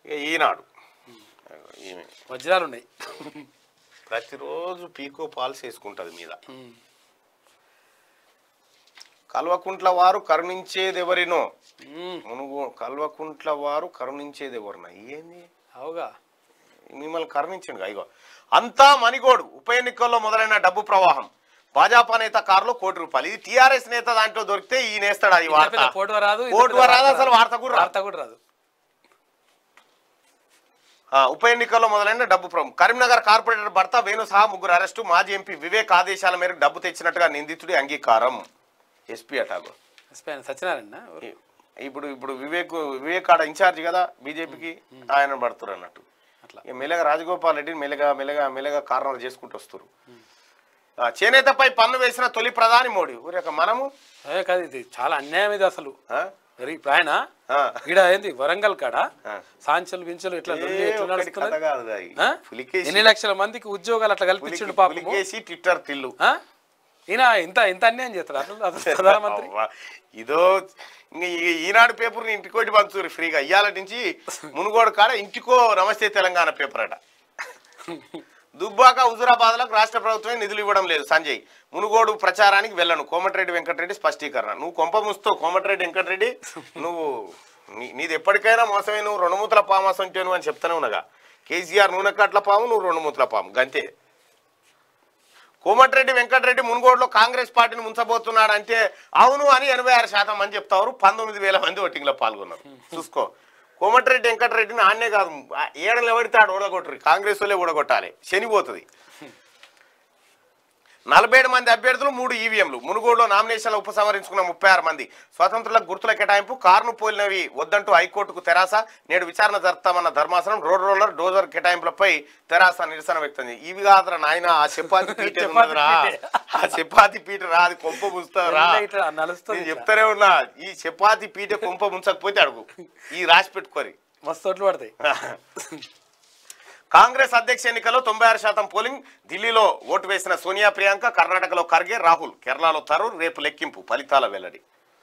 ఇక ఈనాడు ఈమె వజ్రాలు ఉన్నాయి ప్రతిరోజు పీకో పాల్స్ వేసుకుంటుంది మీద ఉమ్. కల్వకుంట్ల వారు కరుణించేది ఎవరినో ఉమ్. మునుగు కల్వకుంట్ల వారు కరుణించేది ఎవరినో ఏంది అవుగా మిమ్మల్ని కరుణించండి ఇగో అంతా మణిగోడు ఉప ఎన్నికల్లో మొదలైన డబ్బు ప్రవాహం భాజపా నేత కారులో కోటి రూపాయలు ఇది టీఆర్ఎస్ నేత దాంట్లో దొరికితే ఈ నేస్తాడు అది వార్త పెద్ద ఫోటో రాదు ఇంత ఫోటో పెద్ద రాదు, అసలు వార్త కూడా రాదు. వార్త కూడా రాదు ఆ, ఉప ఎన్నికల్లో మొదలైన డబ్బు ప్రవాహం కరీంనగర్ కార్పొరేటర్ భర్త వేణు సహా ముగ్గురు అరెస్టు మాజీ ఎంపీ వివేక్ ఆదేశాల మేరకు డబ్బు తెచ్చినట్టుగా నిందితుడి అంగీకారం ఎస్పీ అటాకు ఎస్పీ సత్యనారాయణ ఈ- ఇప్పుడు ఇప్పుడు వివేక్ వివేక్ ఆడ ఇన్ఛార్జ్ కదా బీజేపీకి ఆయన పడుతురు అన్నట్టు అట్లా ఇక మెల్లగా రాజగోపాల్ రెడ్డిని మెల్లగా మెల్లగా మెల్లగా కారణాలు చేసుకుంటూ వస్తారు ఆ, చేనేతపై పన్ను వేసిన తొలి ప్రధాని మోడీ ఊరేక మనము అదే కాదు ఇది చాలా అన్యాయం ఇది అసలు ఆ? మరి ఇప్పుడు ఆయన ఆ. ఈడ ఏంది వరంగల్ కాడ ఆ. సాంచలు వించలు ఇట్లా ఏ లొల్లి ఎట్లా ఒక్కటి నడుస్తున్నది కథ కాదు అది. ఆ? పులికేసి ఎన్ని లక్షల మందికి ఉద్యోగాలు అట్లా కల్పించిండు పులికి- పాపము పులికేసి ట్విట్టర్ తిల్లు ఆ? ఈయన ఇంత ఇంత అన్యాయం చేస్తాడు అసలు అసలు ప్రధానమంత్రి అవ్వ. ఇదో ఇంక ఈ- ఈనాడు పేపర్ ఇంటికోటి పంచుతారు ఫ్రీగా ఇవాళ నుంచి మునుగోడు కాడ ఇంటికో నమస్తే తెలంగాణ పేపర్ అట దుబ్బాక హుజురాబాద్లకు రాష్ట్ర ప్రభుత్వమే నిధులు ఇవ్వడం లేదు సంజయ్ మునుగోడు ప్రచారానికి వెళ్ళను కోమటిరెడ్డి వెంకటరెడ్డి స్పష్టీకరణ నువ్వు కొంప ముస్తావు కోమటిరెడ్డి వెంకటరెడ్డి నువ్వు నీ- నీది ఎప్పటికైనా మోసమే నువ్వు రెండు మూతల పాము అసంటాను అని చెప్తానే ఉన్నగా కేసీఆర్ నూనె కట్ల పాము నువ్వు రెండు మూతల పాము గంతే కోమటిరెడ్డి వెంకటరెడ్డి మునుగోడులో కాంగ్రెస్ పార్టీని ముంచబోతున్నాడు అంటే అవును అని ఎనభై ఆరు శాతం మంది చెప్తారు పంతొమ్మిది వేల మంది ఓటింగ్లో పాల్గొన్నారు చూసుకో కోమటిరెడ్డి వెంకటరెడ్డిని ఆడనే కాదు ఆ ఏడలు ఎవడితే ఆడు ఓడగొట్టరు కాంగ్రెస్ వాళ్ళే ఓడగొట్టాలి శని పోతుంది నలభై ఏడు మంది అభ్యర్థులు మూడు ఈవీఎంలు మునుగోడులో నామినేషన్లు ఉపసంహరించుకున్న ముప్పై ఆరు మంది స్వతంత్రులకు గుర్తుల కేటాయింపు కారును పోలినవి వద్దంటూ హైకోర్టుకు తెరాస నేడు విచారణ జరుపుతామన్న ధర్మాసనం రోడ్ రోలర్ డోజర్ కేటాయింపులపై తెరాస నిరసన వ్యక్తం చేసింది ఇవి కాదురా నాయన ఆ చపాతి పీట ఉన్నదిరా ఆ చపాతి పీట రా అది కొంప ముంచుతారా ఎల్ల ఇట్లా నలుస్తుంది నేను ఇట్లా. చెప్తానే ఉన్నా ఈ చపాతి పీట కొంప ముంచకపోతే అడుగు ఈ రాసి పెట్టుకోరి మస్తు ఓట్లు పడతాయి కాంగ్రెస్ అధ్యక్ష ఎన్నికల్లో తొంభై ఆరు శాతం పోలింగ్ ఢిల్లీలో ఓటు వేసిన సోనియా ప్రియాంక కర్ణాటకలో ఖర్గే రాహుల్ కేరళలో తరూర్ రేపు లెక్కింపు ఫలితాల వెల్లడి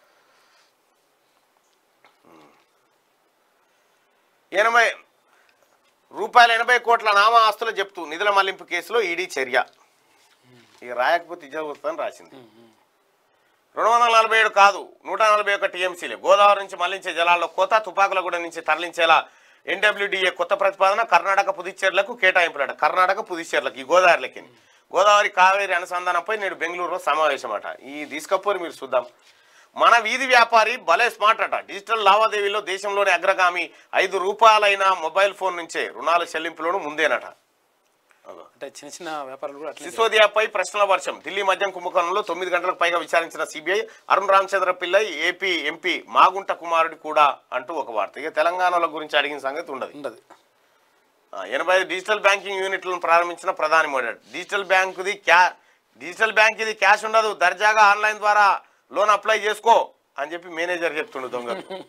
ఎనభై రూపాయల ఎనభై కోట్ల నామా ఆస్తుల జప్తు నిధుల మళ్లింపు కేసులో ఈడీ చర్య ఇక రాయకపోతే ఇజ్జతని రాసింది రెండు వందల నలభై ఏడు కాదు నూట నలభై ఒక టీఎంసీలే గోదావరి నుంచి మళ్లించే జలాల్లో కోత తుపాకులగూడ నుంచి తరలించేలా ఎన్డబ్ల్యూడిఏ కొత్త ప్రతిపాదన కర్ణాటక పుదుచ్చేర్లకు కేటాయింపులట కర్ణాటక పుదుచ్చేర్లకు ఈ గోదావరిలకి గోదావరి కావేరి అనుసంధానంపై నేడు బెంగళూరులో సమావేశమట ఈ తీసుకపోరు మీరు చూద్దాం మన వీధి వ్యాపారి భలే స్మార్ట్ అట డిజిటల్ లావాదేవీలో దేశంలోని అగ్రగామి ఐదు రూపాయలైన మొబైల్ ఫోన్ నుంచే రుణాల చెల్లింపులోను ముందేనట అదో. అంటే చిన్న చిన్న వ్యాపారులు కూడా అట్లే సిసోదియాపై ప్రశ్నల వర్షం ఢిల్లీ మద్యం కుంభకోణంలో తొమ్మిది గంటలకు పైగా విచారించిన CBI Arun Ramachandra Pillai AP MP Magunta కుమారుడి కూడా అంటూ ఒక వార్త ఇక తెలంగాణల గురించి అడిగిన సంగతి ఉండదు ఉండదు ఆ, ఎనభై ఐదు డిజిటల్ బ్యాంకింగ్ యూనిట్లను ప్రారంభించిన ప్రధాని మోడీ డిజిటల్ బ్యాంకుది క్యా డిజిటల్ బ్యాంక్ ఇది క్యాష్ ఉండదు దర్జాగా ఆన్లైన్ ద్వారా లోన్ అప్లై చేసుకో అని చెప్పి మేనేజర్ చెప్తుండు దొంగ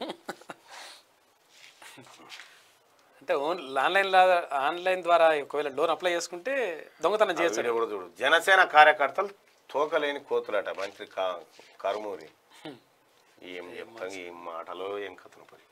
అంటే ఓన్ ఆన్లైన్ ఆన్లైన్ ద్వారా ఒకవేళ లోన్ అప్లై చేసుకుంటే దొంగతనం చేయొచ్చు వీడియో కూడా చూడు జనసేన కార్యకర్తలు తోకలేని కోతులట మంత్రి కా కరుమూరి ఏం చెప్తాం ఏం మాటలో ఏం కథను పరి